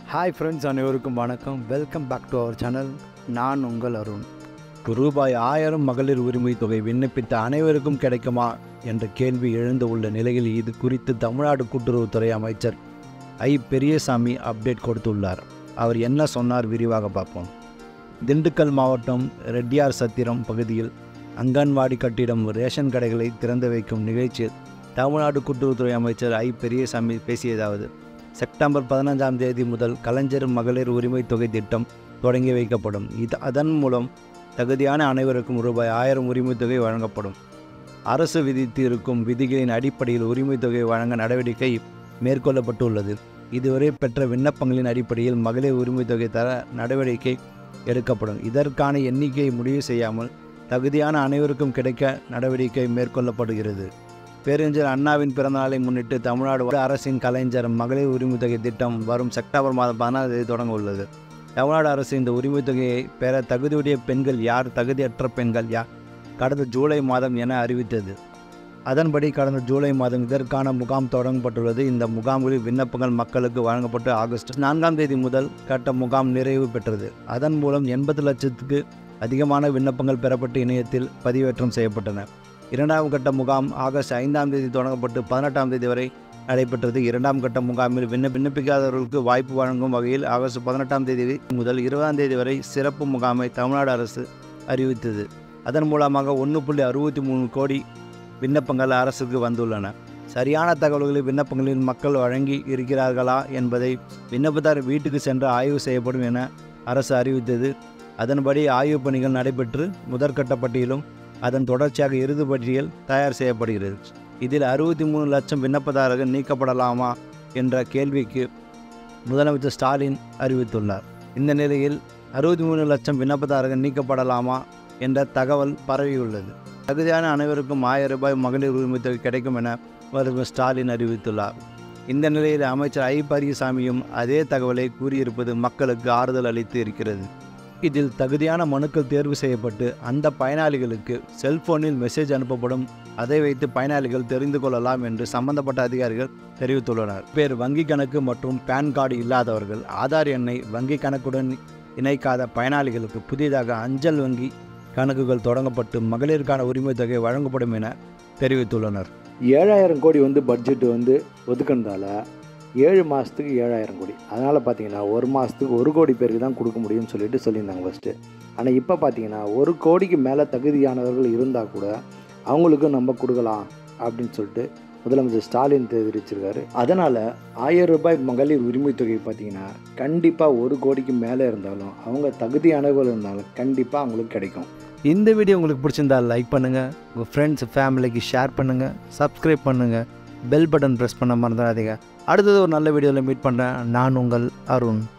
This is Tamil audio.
ஹாய் ஃப்ரெண்ட்ஸ் அனைவருக்கும் வணக்கம் welcome back to our channel நான் உங்கள் அருண் ரூபாய் ஆயிரம் மகளிர் உரிமை தொகை விண்ணப்பித்த அனைவருக்கும் கிடைக்குமா என்ற கேள்வி எழுந்து உள்ள நிலையில் இது குறித்து தமிழ்நாடு கூட்டுறவுத்துறை அமைச்சர் ஐ பெரியசாமி அப்டேட் கொடுத்துள்ளார் அவர் என்ன சொன்னார் விரிவாக பார்ப்போம் திண்டுக்கல் மாவட்டம் ரெட்டியார் சத்திரம் பகுதியில் அங்கன்வாடி கட்டிடம் ரேஷன் கடைகளை திறந்து வைக்கும் நிகழ்ச்சியில் தமிழ்நாடு கூட்டுறவுத்துறை அமைச்சர் ஐ பெரியசாமி பேசியதாவது செப்டம்பர் பதினஞ்சாம் தேதி முதல் கலைஞர் மகளிர் உரிமை தொகை திட்டம் தொடங்கி வைக்கப்படும் இது அதன் மூலம் தகுதியான அனைவருக்கும் ரூபாய் ஆயிரம் உரிமை தொகை வழங்கப்படும் அரசு விதித்து இருக்கும் விதிகளின் அடிப்படையில் உரிமை தொகை வழங்க நடவடிக்கை மேற்கொள்ளப்பட்டுள்ளது இதுவரை பெற்ற விண்ணப்பங்களின் அடிப்படையில் மகளிர் உரிமை தொகை தர நடவடிக்கை எடுக்கப்படும் இதற்கான எண்ணிக்கையை முடிவு செய்யாமல் தகுதியான அனைவருக்கும் கிடைக்க நடவடிக்கை மேற்கொள்ளப்படுகிறது பேரறிஞர் அண்ணாவின் பிறந்தநாளை முன்னிட்டு தமிழ்நாடு அரசின் கலைஞர் மகளிர் உரிமை தொகை திட்டம் வரும் செப்டம்பர் மாதம் பதினாறு தேதி தொடங்க உள்ளது தமிழ்நாடு அரசு இந்த உரிமை தொகையை பெற தகுதியுடைய பெண்கள் யார் தகுதியற்ற பெண்கள் யார் கடந்த ஜூலை மாதம் என அறிவித்தது அதன்படி கடந்த ஜூலை மாதம் இதற்கான முகாம் தொடங்கப்பட்டுள்ளது இந்த முகாம்களில் விண்ணப்பங்கள் மக்களுக்கு வழங்கப்பட்டு ஆகஸ்ட் நான்காம் தேதி முதல் கட்ட முகாம் நிறைவு பெற்றது அதன் மூலம் எண்பது லட்சத்துக்கு அதிகமான விண்ணப்பங்கள் பெறப்பட்டு இணையத்தில் பதிவேற்றம் செய்யப்பட்டன இரண்டாம் கட்ட முகாம் ஆகஸ்ட் ஐந்தாம் தேதி தொடங்கப்பட்டு பதினெட்டாம் தேதி வரை நடைபெற்றது இரண்டாம் கட்ட முகாமில் விண்ண விண்ணப்பிக்காதவர்களுக்கு வாய்ப்பு வழங்கும் வகையில் ஆகஸ்ட் பதினெட்டாம் தேதி முதல் இருபதாம் தேதி வரை சிறப்பு முகாமை தமிழ்நாடு அரசு அறிவித்தது அதன் மூலமாக ஒன்று புள்ளி அறுபத்தி மூணு கோடி விண்ணப்பங்கள் அரசுக்கு வந்துள்ளன சரியான தகவல்களை விண்ணப்பங்களில் மக்கள் வழங்கி இருக்கிறார்களா என்பதை விண்ணப்பதார் வீட்டுக்கு சென்று ஆய்வு செய்யப்படும் என அரசு அறிவித்தது அதன்படி ஆய்வுப் பணிகள் நடைபெற்று முதற்கட்ட பட்டியலும் அதன் தொடர்ச்சியாக இறுதி பட்டியல் தயார் செய்யப்படுகிறது இதில் அறுபத்தி மூணு லட்சம் விண்ணப்பதாரர்கள் நீக்கப்படலாமா என்ற கேள்விக்கு முதலமைச்சர் ஸ்டாலின் அறிவித்துள்ளார் இந்த நிலையில் அறுபத்தி மூணு லட்சம் விண்ணப்பதாரர்கள் நீக்கப்படலாமா என்ற தகவல் பரவியுள்ளது தகுதியான அனைவருக்கும் ஆயிரம் ரூபாய் மகளிர் உரிமை தொகை கிடைக்கும் என முதலமைச்சர் ஸ்டாலின் அறிவித்துள்ளார் இந்த நிலையில் அமைச்சர் ஐ பரியசாமியும் அதே தகவலை கூறியிருப்பது மக்களுக்கு ஆறுதல் அளித்து இருக்கிறது இதில் தகுதியான மனுக்கள் தேர்வு செய்யப்பட்டு அந்த பயனாளிகளுக்கு செல்போனில் மெசேஜ் அனுப்பப்படும் அதை வைத்து பயனாளிகள் தெரிந்து கொள்ளலாம் என்று சம்பந்தப்பட்ட அதிகாரிகள் தெரிவித்துள்ளனர் பேர் வங்கி கணக்கு மற்றும் பேன் கார்டு இல்லாதவர்கள் ஆதார் எண்ணை வங்கி கணக்குடன் இணைக்காத பயனாளிகளுக்கு புதிதாக அஞ்சல் வங்கி கணக்குகள் தொடங்கப்பட்டு மகளிருக்கான உரிமை தொகை வழங்கப்படும் என தெரிவித்துள்ளனர் ஏழாயிரம் கோடி வந்து பட்ஜெட் வந்து ஒதுக்குனதால ஏழு மாதத்துக்கு ஏழாயிரம் கோடி அதனால் பார்த்தீங்கன்னா ஒரு மாதத்துக்கு ஒரு கோடி பேருக்கு தான் கொடுக்க முடியும்னு சொல்லிட்டு சொல்லியிருந்தாங்க ஃபஸ்ட்டு ஆனால் இப்போ பார்த்தீங்கன்னா ஒரு கோடிக்கு மேலே தகுதியானவர்கள் இருந்தால் கூட அவங்களுக்கும் நம்ம கொடுக்கலாம் அப்படின்னு சொல்லிட்டு முதலமைச்சர் ஸ்டாலின் தெரிவிச்சிருக்காரு அதனால் ஆயிரம் ரூபாய் மகளிர் உரிமை தொகை பார்த்தீங்கன்னா கண்டிப்பாக ஒரு கோடிக்கு மேலே இருந்தாலும் அவங்க தகுதியானவர்கள் இருந்தாலும் கண்டிப்பாக அவங்களுக்கு கிடைக்கும் இந்த வீடியோ உங்களுக்கு பிடிச்சிருந்தா லைக் பண்ணுங்கள் உங்கள் ஃப்ரெண்ட்ஸ் ஃபேமிலிக்கு ஷேர் பண்ணுங்கள் சப்ஸ்கிரைப் பண்ணுங்கள் பெல் பட்டன் ப்ரெஸ் பண்ண மறந்துடாதீங்க அடுத்தது ஒரு நல்ல வீடியோவில் மீட் பண்ணுறேன் நான் உங்கள் அருண்